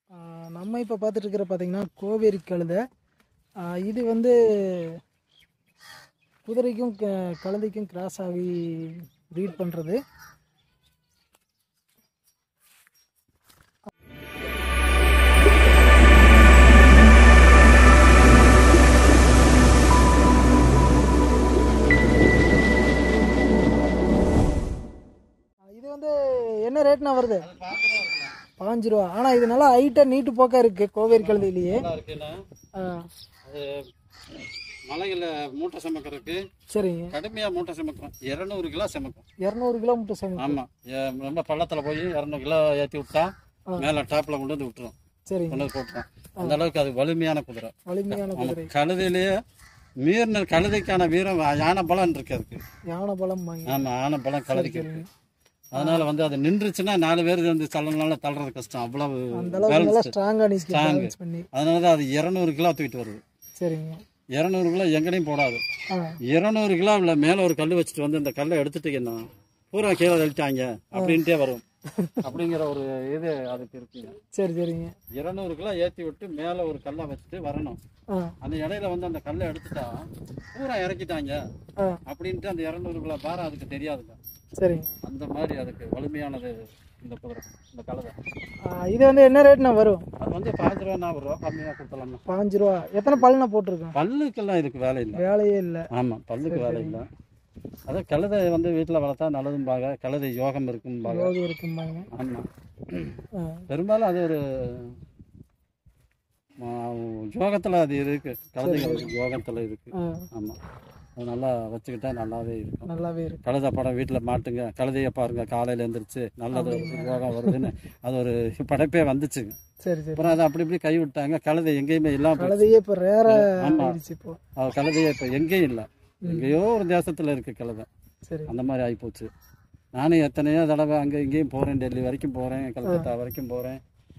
நம்ம இப்போ பார்த்துட்டு இருக்கிற பார்த்தீங்கன்னா கோவேரி கழுதை ஆ, இது வந்து குதிரைக்கும் க- கழுதைக்கும் கிராஸ் ஆகி ப்ரீட் பண்ணுறது இது வந்து என்ன ரேட்னா வருது பாஞ்சு ரூபா ஆனால் இது நல்லா ஹைட்டாக நீட்டு போக்கா இருக்கு கோவேரி கழுதையிலேயே நல்லா இருக்குன்னா ஆ அது மலையில் மூட்டை சுமக்கிறதுக்கு சரிங்க கடுமையாக மூட்டை சுமக்கும் இரநூறு கிலோ சுமக்கும் இரநூறு கிலோமீட்டர் சமயம் ஆமாம் ரொம்ப பள்ளத்தில் போய் இரநூறு கிலோ ஏற்றி விட்டா மேலே டாப்பில் கொண்டு வந்து விட்டுரும் சரிங்க கொண்டு வந்து போட்டுரும் அந்த அளவுக்கு அது வலிமையான குதிரை வலிமையான குதிரை ஆமாம் கழுதையிலேயே மீறின கழுதைக்கான வீரம் யானை பலம் இருக்கு அதுக்கு யானை பலம் வாங்கி ஆமாம் யானை பலம் கழுதைக்கு இருக்கு அதனால வந்து அது நின்றுச்சுன்னா நாலு பேர் வந்து தள்ளனால தள்ளுறது கஷ்டம் அவ்வளவு அந்த அளவுக்கு நல்லா balance. ஸ்ட்ராங்காக நிற்கும் Strong. பேலன்ஸ் பண்ணி அதனால தான் அது இரநூறு கிலோ தூக்கிட்டு வருது சரிங்க இரநூறு கிலோ எங்கேயும் போடாது ஆ இருநூறு கிலோவில் மேலே ஒரு கல் வச்சுட்டு வந்து இந்த கல்லை எடுத்துட்டீங்கன்னா பூரா கீழே தள்ளிட்டாங்க அப்படின்ட்டே வரும் அப்படிங்கிற ஒரு இது அதுக்கு இருக்குங்க சரி சரிங்க இருநூறு கிலோ ஏற்றி விட்டு மேலே ஒரு கல்லை வச்சுட்டு வரணும் ஆ அந்த இடையில வந்து அந்த கல்லை எடுத்துட்டா பூரா இறக்கிட்டாங்க ஆ அப்படின்ட்டு அந்த இரநூறு கிலோ பாரம் அதுக்கு தெரியாதுங்க சரிங்க அந்த மாதிரி அதுக்கு வலிமையானது இந்த குதிரை இந்த கழுதை ஆ, இது வந்து என்ன ரேட்னா வரும் அது வந்து பாஞ்சு ரூபா நாற்பது ரூபா கம்மியாக கொடுத்தலாம்னா பாஞ்சு ரூபா எத்தனை பல்லுண்ணா போட்டிருக்கேன் பல்லுக்கெல்லாம் இதுக்கு வேலை இல்லை வேலையே இல்லை ஆமாம் பல்லுக்கு வேலை இல்லை அதான் கழுதை வந்து வீட்டில் வளர்த்தா நல்லதும்பாங்க கழுதை யோகம் இருக்கும்பாங்க யோகம் இருக்கும்பாங்க ஆமாம் ஆ பெரும்பாலும் அது ஒரு யோகத்தில் அது இருக்கு கழுதைகள் யோகத்தில் இருக்கு ஆ ஆமாம் அது நல்லா வச்சுக்கிட்டா நல்லாவே இருக்கும் நல்லாவே இருக்கு கழுதை படம் வீட்டில் மாட்டுங்க கழுதையை பாருங்க காலையில் எழுந்திரிச்சு நல்லது யோகம் வருதுன்னு அது ஒரு படைப்பே வந்துச்சுங்க சரி சரி அப்புறம் அதை அப்படி இப்படி கை விட்டாங்க கழுதை எங்கேயுமே இல்லாமல் போச்சு. கழுதையே இப்போ ரேர ஆமா. ஆயிடுச்சு இப்போ அது கழுதையே இப்போ எங்கேயும் இல்லை எங்கேயோ ஒரு தேசத்தில் இருக்கு கழுதை சரி அந்த மாதிரி ஆகிப்போச்சு நானும் எத்தனையோ தடவை அங்கே இங்கேயும் போகிறேன் டெல்லி வரைக்கும் போகிறேன் கல்கத்தா வரைக்கும் போகிறேன்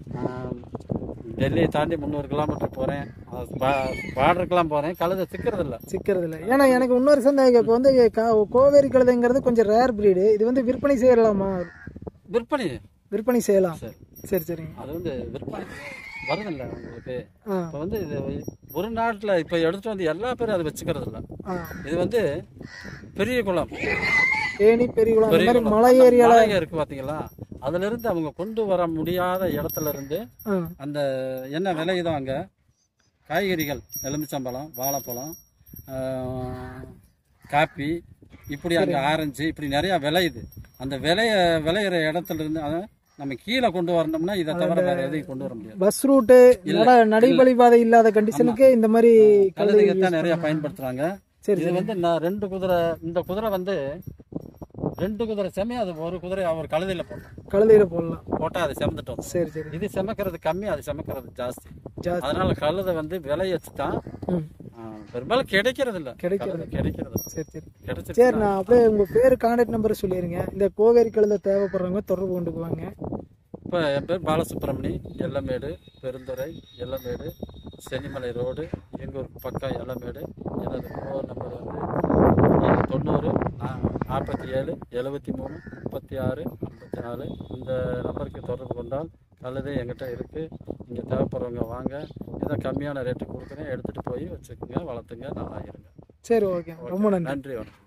டெல்லியை தாண்டி முந்நூறு கிலோமீட்டர் போகிறேன் பார்டருக்கெல்லாம் போகிறேன் கழுதை சிக்கிறது இல்லை சிக்கிறது இல்லை ஏன்னா எனக்கு இன்னொரு சந்தேகம் இப்போ வந்து கா- கோவேரி கழுதைங்கிறது கொஞ்சம் ரேர் பிரீடு இது வந்து விற்பனை செய்யலாமா விற்பனை விற்பனை செய்யலாம் சரி சரி சரிங்க அது வந்து விற்பனை வருதில்ல உங்களுக்கு ஆ இப்போ வந்து இது ஒரு நாட்டில் இப்போ எடுத்துட்டு வந்து எல்லா பேரும் அதை வச்சுக்கிறது இல்லை ஆ இது வந்து பெரிய குளம் தேனி பெரியகுளம் அந்த பெரிய மாதிரி குளம். மலை அந்த ஏரியால மலை இருக்கு பார்த்தீங்களா அதுல இருந்து அவங்க கொண்டு வர முடியாத இடத்துல இருந்து ஆ அந்த என்ன விளையுதோ அங்கே காய்கறிகள் எலுமிச்சம்பழம் வாழைப்பழம் ஆஹ், காப்பி இப்படி அங்கே ஆரஞ்சு இப்படி நிறையா விளையுது அந்த விளைய விளையிற இடத்துல இருந்து அதை நம்ம கீழே கொண்டு வரணும்னா இதை தவிர வேற எதையும் கொண்டு வர முடியாது பஸ் ரூட்டு நட நடைவழி பாதை இல்லாத கண்டிஷனுக்கு இந்த மாதிரி கழுதைக்கு தான் நிறைய பயன்படுத்துறாங்க சரி இது வந்து நான் ரெண்டு குதிரை இந்த குதிரை வந்து ரெண்டு குதிரை செமி அது ஒரு குதிரை அவர் கழுதையில போட்டோம் கழுதையில போடலாம் போட்டா அது செமந்துட்டோம் சரி சரி இது செமக்கிறது கம்மி அது செமக்கிறது ஜாஸ்தி ஜாஸ்தி அதனால கழுதை வந்து விளையச்சு தான் ம் பெரும்பாலும் கிடைக்கிறது இல்ல கிடைக்கிறது கழுதை கிடைக்கிறது இல்ல. சரி சரி கிடைச்சிருச்சு சரி நான் அப்படியே உங்க பேர் கான்டாக்ட் நம்பர் சொல்லிடுங்க இந்த கோவேரி கழுதை தேவைப்படுறவங்க தொடர்பு கொண்டுக்குவாங்க இப்போ என் பேர் பாலசுப்ரமணி எல்லமேடு பெருந்துறை எல்லமேடு சென்னிமலை ரோடு எங்கூர் பக்கம் எல்லமேடு எனது ஃபோன் நம்பர் வந்து தொண்ணூறு நாற்பத்தி ஏழு எழுபத்தி மூணு முப்பத்தி ஆறு ஐம்பத்தி நாலு இந்த நம்பருக்கு தொடர்பு கொண்டால் கழுதை என்கிட்ட இருக்குது நீங்கள் தேவைப்படுறவங்க வாங்க ஏதோ கம்மியான ரேட்டு கொடுக்குறேன் எடுத்துகிட்டு போய் வச்சுக்கோங்க வளர்த்துங்க நல்லா இருங்க சரி ஓகே ரொம்ப நன்றி நன்றி வணக்கம்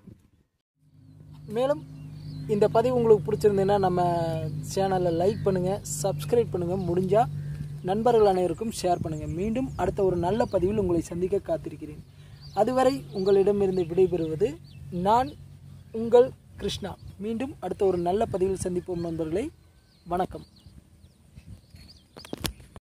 மேலும் இந்த பதிவு உங்களுக்கு பிடிச்சிருந்ததுன்னா நம்ம சேனலை லைக் பண்ணுங்கள் சப்ஸ்கிரைப் பண்ணுங்கள் முடிஞ்சால் நண்பர்கள் அனைவருக்கும் ஷேர் பண்ணுங்கள் மீண்டும் அடுத்த ஒரு நல்ல பதிவில் உங்களை சந்திக்க காத்திருக்கிறேன் அதுவரை உங்களிடமிருந்து விடைபெறுவது நான் உங்கள் கிருஷ்ணா மீண்டும் அடுத்த ஒரு நல்ல பதிவில் சந்திப்போம் நண்பர்களே வணக்கம்